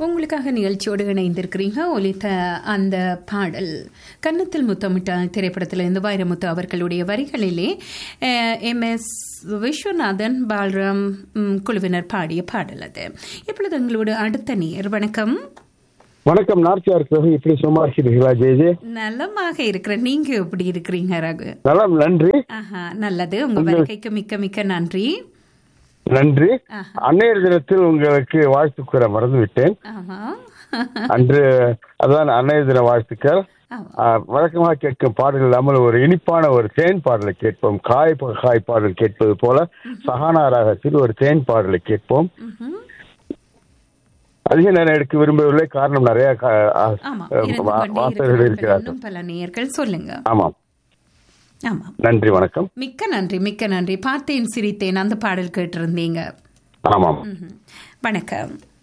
உங்களுக்காக நிகழ்ச்சியோடு இணைந்திருக்கிறீங்க ஒலித்த அந்த பாடல் கன்னத்தில் முத்தமிட்ட திரைப்படத்தில் இருந்து வைரமுத்து அவர்களுடைய வரிகளிலே எம் எஸ் விஸ்வநாதன் பாலராம் ம், குழுவினர் பாடிய பாடல் அது இப்பொழுது எங்களோட அடுத்த நேர் வணக்கம் வணக்கம் நார்த்தியார் ரகு இப்படி சும்மா இருக்கிறீர்களா ஜெய ஜெய நலமாக இருக்கிறேன் நீங்க எப்படி இருக்கிறீங்க ரகு நலம் நன்றி ஆஹா நல்லது உங்க வருகைக்கு மிக்க மிக்க நன்றி நன்றி ஆஹா. அன்னையர் தினத்தில் உங்களுக்கு வாழ்த்து கூற மறந்து விட்டேன் ஆமா அன்று அதான் அன்னையர் தின வாழ்த்துக்கள் ஆமா. ஆ, வழக்கமாக கேட்கும் பாடல் இல்லாமல் ஒரு இனிப்பான ஒரு தேன் பாடலை கேட்போம் காய் ப- காய் பாடல் கேட்பது போல சஹானா ராகத்தில் ஒரு தேன் பாடலை கேட்போம் ம்ஹும். அதிக நேரம் எடுக்க விரும்பவில்லை காரணம் நிறைய கா- ஆ, ஆமா ஆ, இருந்து வா- கொண்டே வாசகர்கள் இருக்கிறார்கள் இருக்கிறார்கள் இன்னும் பல நேயர்கள் சொல்லுங்க ஆமாம் ஆமா நன்றி வணக்கம் மிக்க நன்றி மிக்க நன்றி பார்த்தேன் சிரித்தேன் அந்த பாடல் கேட்டிருந்தீங்க ஆமாம் ம்ஹும். வணக்கம்